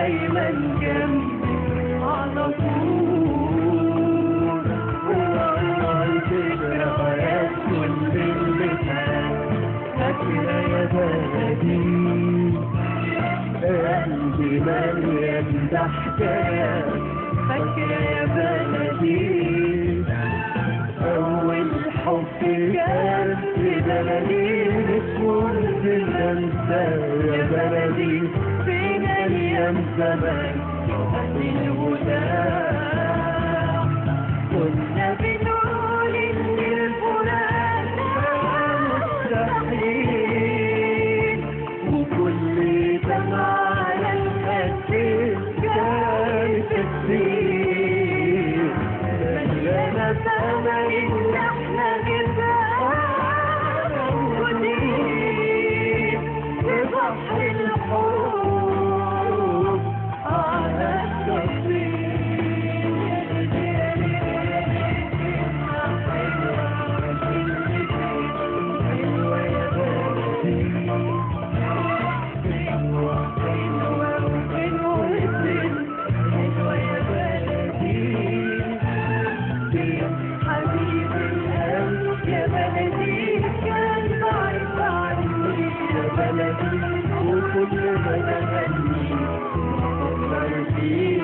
دايما جنبي على طول والله ذكريات كل اللي فات فاكرة يا بلدي قلبي مليان ضحكات فاكرة يا بلدي أول حب كان في بلدي بتكون في الأنسى يا بلدي فين أيام زمان أهل الوداع كنا بنقول إن الفراق مستحيل وكل دمعة على الخد كانت تسيل مليانة أمل إن إحنا نبقى موجودين في بحر الحب على حبيب القلب يا بلدي كان بعيد عني يا بلدي وكل ما تغني بلدي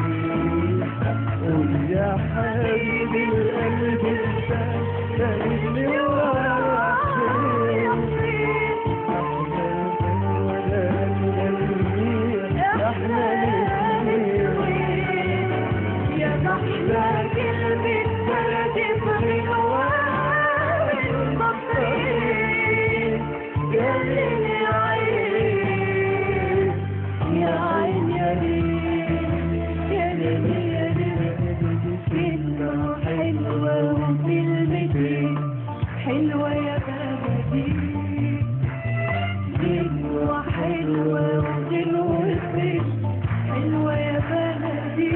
قول يا حبيب القلب انت سايبني وراك فين احنا الاثنين يا محلى كلمة بلدي بغنوان المصريين يا ليل يا عين يا عين يا ليل يا ليل يا ليل كلمة حلوة وكلمتين حلوة يا بلدي غنوة حلوة وغنوتين حلوة يا بلدي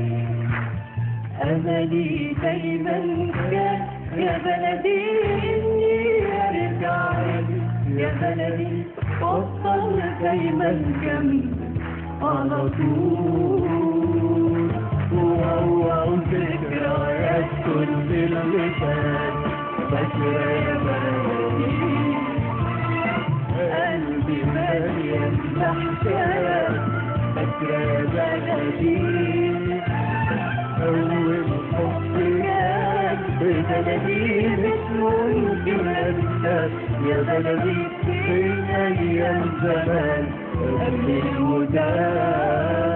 أملي دايما كان يا بلدي إني أرجع لك يا بلدي وأفضل دايما جنبك على طول وهو ذكريات كل اللي فات فاكرة يا بلدي قلبي مليان ضحكات فاكرة يا بلدي أول حب كان ببلدي ممكن أنسى يا بلدي في أيام زمان قبل الوداع